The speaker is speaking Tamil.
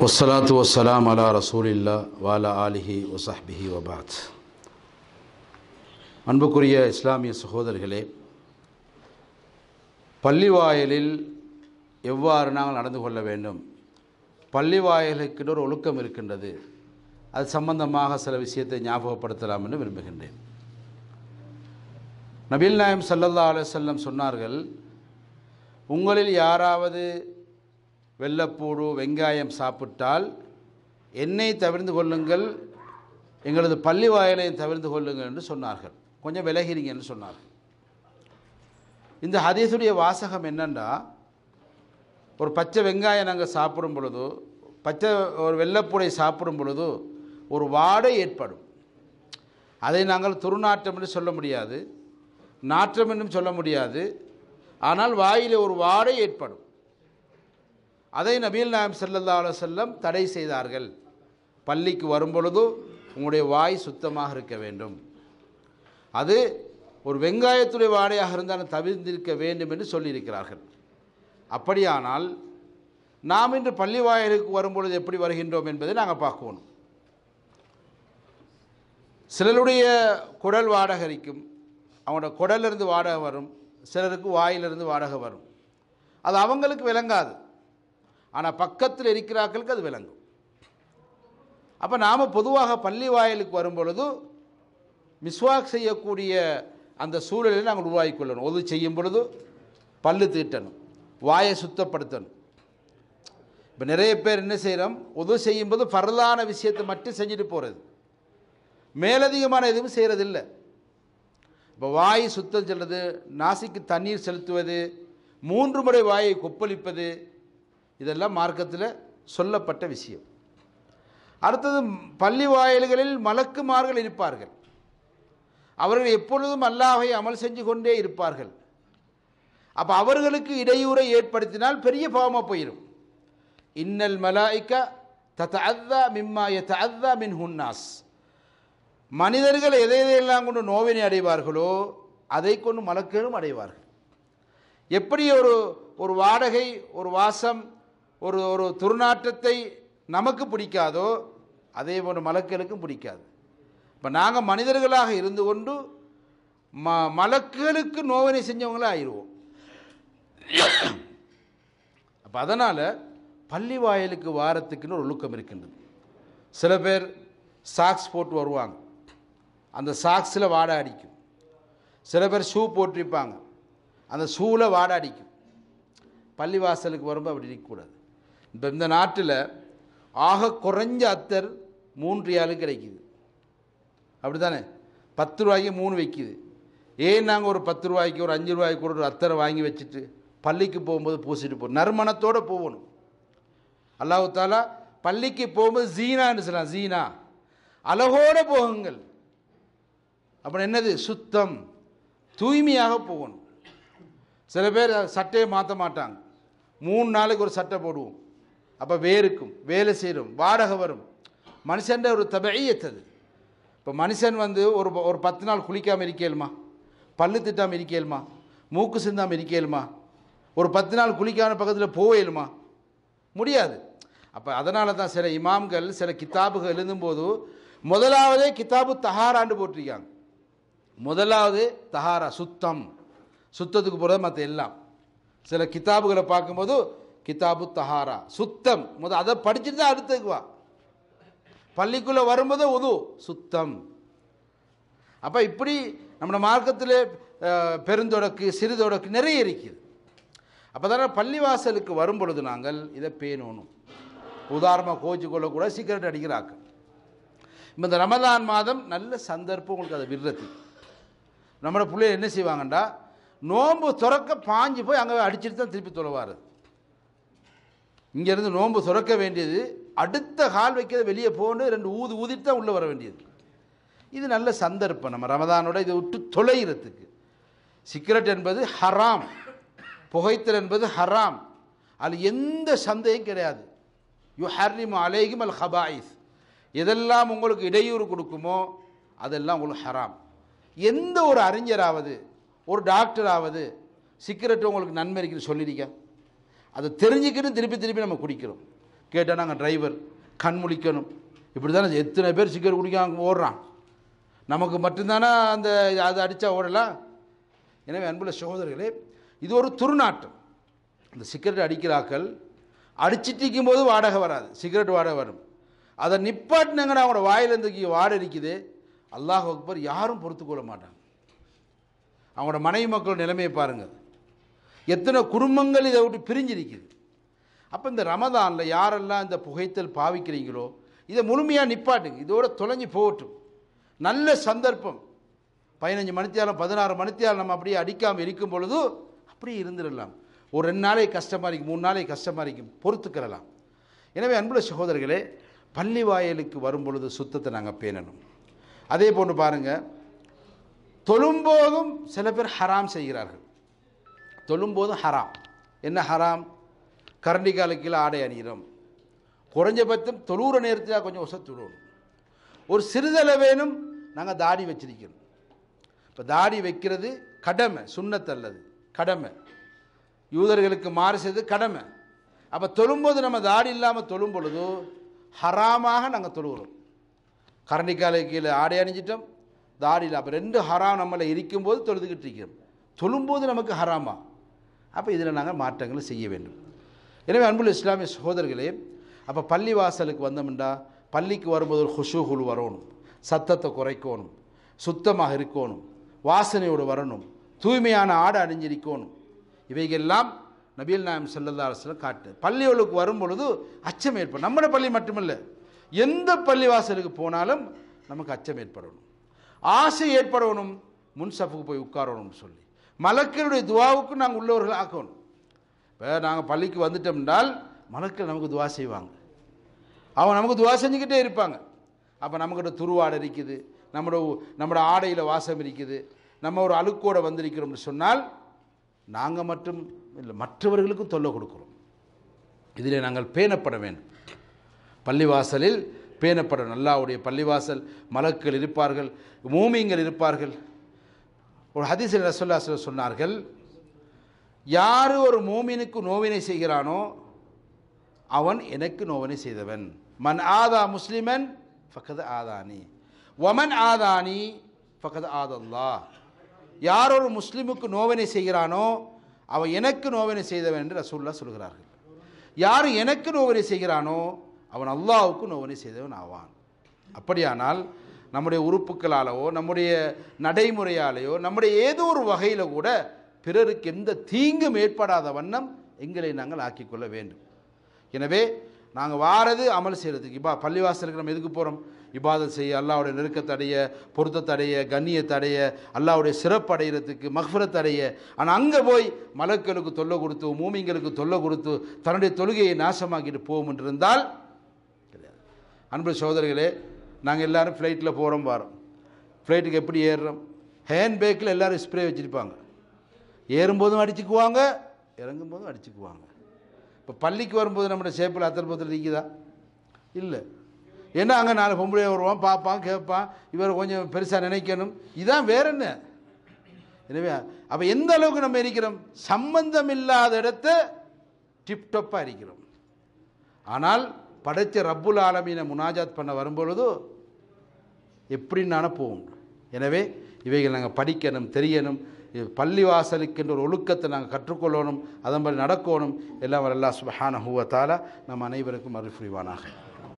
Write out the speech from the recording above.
والصلاة والسلام على رسول الله وعلى آله وصحبه وبعد அன்புக்குரிய இஸ்லாமிய சகோதரர்களே பள்ளி வாயிலில் எவ்வாறு நாங்கள் நடந்து கொள்ள வேண்டும் பள்ளி வாயிலுக்கு ஒரு ஒழுக்கம் இருக்கின்றது அது சம்பந்தமாக சில விஷயத்தை ஞாபகப்படுத்தலாம் என்று விரும்புகின்றேன் நபில் நாயம் சல்லல்லா அலுவலம் சொன்னார்கள் உங்களில் யாராவது வெள்ளப்பூடு வெங்காயம் சாப்பிட்டால் எண்ணெய் தவிர்ந்து கொள்ளுங்கள் எங்களது பள்ளி வாயிலையும் தவிர்த்து கொள்ளுங்கள் என்று சொன்னார்கள் கொஞ்சம் விலகிறீங்க என்று சொன்னார்கள் இந்த ஹதீஸுடைய வாசகம் என்னென்னா ஒரு பச்சை வெங்காயம் நாங்கள் சாப்பிடும் பொழுதோ பச்சை ஒரு வெள்ளப்பூடை சாப்பிடும் பொழுதோ ஒரு வாடை ஏற்படும் அதை நாங்கள் துர்நாற்றம் என்று சொல்ல முடியாது நாற்றம் என்றும் சொல்ல முடியாது ஆனால் வாயில் ஒரு வாடை ஏற்படும் அதை நபீல் நாயம் சல்லல்லா செல்லம் தடை செய்தார்கள் பள்ளிக்கு வரும்பொழுது உங்களுடைய வாய் சுத்தமாக இருக்க வேண்டும் அது ஒரு வெங்காயத்துடைய வாடையாக இருந்தாலும் தவிர்ந்திருக்க வேண்டும் என்று சொல்லியிருக்கிறார்கள் அப்படியானால் நாம் இன்று பள்ளி வாயிலுக்கு வரும்பொழுது எப்படி வருகின்றோம் என்பதை நாங்கள் பார்க்கணும் சிலருடைய குடல் வாடகரிக்கும் அவங்களோட குடலிருந்து வாடகை வரும் சிலருக்கு வாயிலிருந்து வாடகை வரும் அது அவங்களுக்கு விளங்காது ஆனால் பக்கத்தில் இருக்கிறார்களுக்கு அது விளங்கும் அப்போ நாம் பொதுவாக பள்ளி வாயிலுக்கு வரும் பொழுது மிஸ்வாக் செய்யக்கூடிய அந்த சூழலை நாங்கள் உருவாக்கி கொள்ளணும் ஒது செய்யும் பொழுது பல்லு தீட்டணும் வாயை சுத்தப்படுத்தணும் இப்போ நிறைய பேர் என்ன செய்கிறோம் உதவு செய்யும்போது பரலான விஷயத்தை மட்டும் செஞ்சுட்டு போகிறது மேலதிகமான எதுவும் செய்கிறதில்லை இப்போ வாய் சுத்தம் செல்வது நாசிக்கு தண்ணீர் செலுத்துவது மூன்று முறை வாயை கொப்பளிப்பது இதெல்லாம் மார்க்கத்தில் சொல்லப்பட்ட விஷயம் அடுத்தது பள்ளி வாயில்களில் மலக்குமார்கள் இருப்பார்கள் அவர்கள் எப்பொழுதும் அல்லாஹை அமல் செஞ்சு கொண்டே இருப்பார்கள் அப்போ அவர்களுக்கு இடையூறை ஏற்படுத்தினால் பெரிய பாவமாக போயிடும் இன்னல் மலாய்க்கா தத்த அத்தா மிம்மா எத்த அத்தா மின் ஹுன்னாஸ் மனிதர்கள் எதை எதையெல்லாம் கொண்டு நோவினை அடைவார்களோ அதை கொண்டு மலக்குகளும் அடைவார்கள் எப்படி ஒரு ஒரு வாடகை ஒரு வாசம் ஒரு ஒரு துர்நாற்றத்தை நமக்கு பிடிக்காதோ அதே போன்று மலக்குகளுக்கும் பிடிக்காது இப்போ நாங்கள் மனிதர்களாக இருந்து கொண்டு ம மலக்குகளுக்கு நோவினை செஞ்சவங்களே ஆயிடுவோம் அப்போ அதனால் பள்ளி வாயிலுக்கு வாரத்துக்குன்னு ஒரு ஒழுக்கம் இருக்கின்றது சில பேர் சாக்ஸ் போட்டு வருவாங்க அந்த சாக்ஸில் வாடை அடிக்கும் சில பேர் ஷூ போட்டிருப்பாங்க அந்த ஷூவில் வாடை அடிக்கும் பள்ளி வாசலுக்கு வரும்போது அப்படி இருக்கக்கூடாது இப்போ இந்த நாட்டில் ஆக குறைஞ்ச அத்தர் மூன்று ரியாலு கிடைக்குது அப்படி தானே பத்து ரூபாய்க்கு மூணு வைக்குது ஏன் நாங்கள் ஒரு பத்து ரூபாய்க்கு ஒரு அஞ்சு ரூபாய்க்கு ஒரு அத்தரை வாங்கி வச்சுட்டு பள்ளிக்கு போகும்போது பூசிட்டு போகணும் நறுமணத்தோடு போகணும் அல்லாஹு தாலா பள்ளிக்கு போகும்போது ஜீனான்னு சொல்லலாம் ஜீனா அழகோடு போகுங்கள் அப்புறம் என்னது சுத்தம் தூய்மையாக போகணும் சில பேர் சட்டையை மாற்ற மாட்டாங்க மூணு நாளைக்கு ஒரு சட்டை போடுவோம் அப்போ வேருக்கும் வேலை செய்கிறோம் வாடகை வரும் மனுஷன்ற ஒரு தபையத்தது இப்போ மனுஷன் வந்து ஒரு ஒரு பத்து நாள் குளிக்காமல் இருக்கேலுமா பல்லு திட்டாமல் இருக்கேலுமா மூக்கு சிந்தாமல் இருக்கேலுமா ஒரு பத்து நாள் குளிக்கான பக்கத்தில் போவேலுமா முடியாது அப்போ அதனால தான் சில இமாம்கள் சில கித்தாபுகள் எழுதும்போது முதலாவதே கித்தாபு தஹாராண்டு போட்டிருக்காங்க முதலாவது தஹாரா சுத்தம் சுத்தத்துக்கு போகிறது மற்ற எல்லாம் சில கித்தாபுகளை பார்க்கும்போது கிதாபு தஹாரா சுத்தம் முத அதை படிச்சுட்டு தான் அடுத்ததுக்கு வா பள்ளிக்குள்ளே வரும்போது உது சுத்தம் அப்போ இப்படி நம்ம மார்க்கத்தில் பெருந்தொடக்கு சிறுதொடக்கு நிறைய இருக்குது அப்போ தானே பள்ளிவாசலுக்கு வரும் பொழுது நாங்கள் இதை பேணணும் உதாரணமாக கோச்சு கொள்ளக்கூட சிகரெட் அடிக்கிறாங்க இப்போ இந்த ரமதான் மாதம் நல்ல சந்தர்ப்பம் உங்களுக்கு அதை விடுறது நம்மளோட பிள்ளைகள் என்ன செய்வாங்கண்டா நோன்பு துறக்க பாஞ்சு போய் அங்கே அடிச்சுட்டு தான் திருப்பி தொலைவார் இங்கேருந்து நோன்பு துறக்க வேண்டியது அடுத்த கால் வைக்கிறது வெளியே போகணும் ரெண்டு ஊது ஊதிட்டு தான் உள்ளே வர வேண்டியது இது நல்ல சந்தர்ப்பம் நம்ம ரமதானோட இதை விட்டு தொலைகிறதுக்கு சிகரெட் என்பது ஹராம் புகைத்தல் என்பது ஹராம் அதில் எந்த சந்தையும் கிடையாது யு ஹர்ரிம் அலேகிம் அல் ஹபாயிஸ் எதெல்லாம் உங்களுக்கு இடையூறு கொடுக்குமோ அதெல்லாம் உங்களுக்கு ஹராம் எந்த ஒரு அறிஞராவது ஒரு டாக்டராவது சிகரெட் உங்களுக்கு நன்மை இருக்குன்னு சொல்லியிருக்க அதை தெரிஞ்சுக்கிட்டு திருப்பி திருப்பி நம்ம குடிக்கிறோம் கேட்டால் நாங்கள் டிரைவர் கண் முழிக்கணும் இப்படி தானே எத்தனை பேர் சிகரெட் குடிக்காம ஓடுறான் நமக்கு மட்டும்தானே அந்த அது அடித்தா ஓடலாம் எனவே அன்புள்ள சகோதரர்களே இது ஒரு துர்நாற்றம் இந்த சிகரெட் அடிக்கிறாக்கள் அடிச்சிட்டு இருக்கும்போது வாடகை வராது சிகரெட் வாடகை வரும் அதை நிப்பாட்டினாங்கன்னா அவங்களோட வாயிலேருந்து வாடகை இருக்குது அல்லாஹ் அக்பர் யாரும் பொறுத்துக்கொள்ள மாட்டாங்க அவங்களோட மனைவி மக்கள் நிலைமையை பாருங்கள் எத்தனை குடும்பங்கள் இதை விட்டு பிரிஞ்சிருக்குது அப்போ இந்த ரமதானில் யாரெல்லாம் இந்த புகைத்தல் பாவிக்கிறீங்களோ இதை முழுமையாக நிப்பாட்டுங்க இதோட தொலைஞ்சு போகட்டும் நல்ல சந்தர்ப்பம் பதினஞ்சு மணித்தியாலம் பதினாறு மணித்தியாலம் நம்ம அப்படியே அடிக்காமல் இருக்கும் பொழுது அப்படியே இருந்துடலாம் ஒரு ரெண்டு நாளைக்கு கஷ்டமாக இருக்கும் மூணு நாளைக்கு கஷ்டமாக இருக்கும் பொறுத்துக்கிறலாம் எனவே அன்புள்ள சகோதரர்களே பள்ளி வாயலுக்கு வரும் பொழுது சுத்தத்தை நாங்கள் பேணணும் அதே போன்று பாருங்கள் தொழும்போதும் சில பேர் ஹராம் செய்கிறார்கள் தொழும்போதும் ஹராம் என்ன ஹராம் கரண்டி கால கீழே ஆடை அணிகிறோம் குறைஞ்சபட்சம் தொழுகிற நேரத்தில் கொஞ்சம் உச தொழுவணும் ஒரு சிறிதளவேனும் நாங்கள் தாடி வச்சிருக்கிறோம் இப்போ தாடி வைக்கிறது கடமை சுண்ணத்தல்லது கடமை யூதர்களுக்கு மாறு செய்து கடமை அப்போ தொழும்போது நம்ம தாடி இல்லாமல் தொழும் பொழுது ஹராமாக நாங்கள் தொழுகிறோம் கரண்டிக்காலை கீழே ஆடை அணிஞ்சிட்டோம் தாடியில் அப்போ ரெண்டு ஹராம் நம்மளை இருக்கும்போது தொழுதுகிட்டு இருக்கிறோம் தொழும்போது நமக்கு ஹராமா அப்போ இதில் நாங்கள் மாற்றங்களை செய்ய வேண்டும் எனவே அன்புள்ள இஸ்லாமிய சகோதரர்களே அப்போ பள்ளி வாசலுக்கு வந்தோம்டா பள்ளிக்கு வரும்போது ஒரு ஹுஷூகுல் வரணும் சத்தத்தை குறைக்கணும் சுத்தமாக இருக்கணும் வாசனையோடு வரணும் தூய்மையான ஆடை அணிஞ்சிருக்கணும் இவைகெல்லாம் நபியல் நாயம் செல்லல்லா அரசில் காட்டு பள்ளிகளுக்கு வரும் பொழுது அச்சம் ஏற்படும் நம்மளோட பள்ளி மட்டுமல்ல எந்த பள்ளி வாசலுக்கு போனாலும் நமக்கு அச்சம் ஏற்படணும் ஆசை ஏற்படணும் முன் சஃபுக்கு போய் உட்காரணும்னு சொல்லி மலக்களுடைய துவாவுக்கு நாங்கள் உள்ளவர்கள் ஆக்கணும் இப்போ நாங்கள் பள்ளிக்கு வந்துட்டோம் என்றால் மலக்கள் நமக்கு துவா செய்வாங்க அவங்க நமக்கு துவா செஞ்சுக்கிட்டே இருப்பாங்க அப்போ நம்மக்கிட்ட துருவாடை இருக்குது நம்மளோட நம்மளோட ஆடையில் வாசம் இருக்குது நம்ம ஒரு அழுக்கோட வந்திருக்கிறோம்னு சொன்னால் நாங்கள் மட்டும் இல்லை மற்றவர்களுக்கும் தொல்லை கொடுக்குறோம் இதில் நாங்கள் பேணப்பட வேண்டும் பள்ளிவாசலில் பேணப்படும் அல்லாவுடைய பள்ளிவாசல் மலக்குகள் இருப்பார்கள் மூமிங்கள் இருப்பார்கள் ஒரு ஹதீஸில் ரசோல்லா சொன்னார்கள் யார் ஒரு மூமினுக்கு நோவினை செய்கிறானோ அவன் எனக்கு நோவினை செய்தவன் மன் ஆதா முஸ்லிமன் ஃபக்கது ஆதானி ஒமன் ஆதானி ஃபக்கது ஆதல்லா யார் ஒரு முஸ்லிமுக்கு நோவினை செய்கிறானோ அவன் எனக்கு நோவினை செய்தவன் என்று ரசூல்லா சொல்கிறார்கள் யார் எனக்கு நோவினை செய்கிறானோ அவன் அல்லாவுக்கு நோவினை செய்தவன் ஆவான் அப்படியானால் நம்முடைய உறுப்புகளாலவோ நம்முடைய நடைமுறையாலேயோ நம்முடைய ஏதோ ஒரு வகையில் கூட பிறருக்கு எந்த தீங்கும் ஏற்படாத வண்ணம் எங்களை நாங்கள் ஆக்கிக்கொள்ள வேண்டும் எனவே நாங்கள் வாரது அமல் செய்கிறதுக்கு இப்போ பள்ளிவாசலுக்கு நம்ம எதுக்கு போகிறோம் இபாதத் செய்ய அல்லாவுடைய நெருக்கத்தடைய பொருத்தத்தடைய கண்ணியத்தடைய அல்லாவுடைய சிறப்படைகிறதுக்கு மஹ்ஃபரத் அடைய ஆனால் அங்கே போய் மலக்களுக்கு தொல்லை கொடுத்து மூமிங்களுக்கு தொல்லை கொடுத்து தன்னுடைய தொழுகையை நாசமாக்கிட்டு போகும் என்று இருந்தால் கிடையாது அன்பு சகோதரர்களே நாங்கள் எல்லோரும் ஃப்ளைட்டில் போகிறோம் வரோம் ஃப்ளைட்டுக்கு எப்படி ஏறுறோம் ஹேண்ட் பேக்கில் எல்லோரும் ஸ்ப்ரே வச்சுருப்பாங்க ஏறும்போதும் அடிச்சுக்குவாங்க இறங்கும் போதும் அடிச்சுக்குவாங்க இப்போ பள்ளிக்கு வரும்போது நம்மளோட சேப்பில் அத்தனை பத்திரம் இருக்குதா இல்லை ஏன்னா அங்கே நாலு பொம்பளை வருவான் பார்ப்பான் கேட்பான் இவர் கொஞ்சம் பெருசாக நினைக்கணும் இதான் வேற என்ன எனவே அப்போ எந்த அளவுக்கு நம்ம இருக்கிறோம் சம்பந்தம் இல்லாத இடத்த டிப்டப்பாக இருக்கிறோம் ஆனால் படைச்ச ரப்புல் ஆலமீனை முனாஜாத் பண்ண வரும்பொழுது எப்படின்னான போகும் எனவே இவைகள் நாங்கள் படிக்கணும் தெரியணும் பள்ளி வாசலுக்கென்ற ஒரு ஒழுக்கத்தை நாங்கள் கற்றுக்கொள்ளணும் அதன்படி நடக்கணும் எல்லாம் வரலா சுபஹான ஹூவத்தால நம் அனைவருக்கும் அருள் புரிவானாக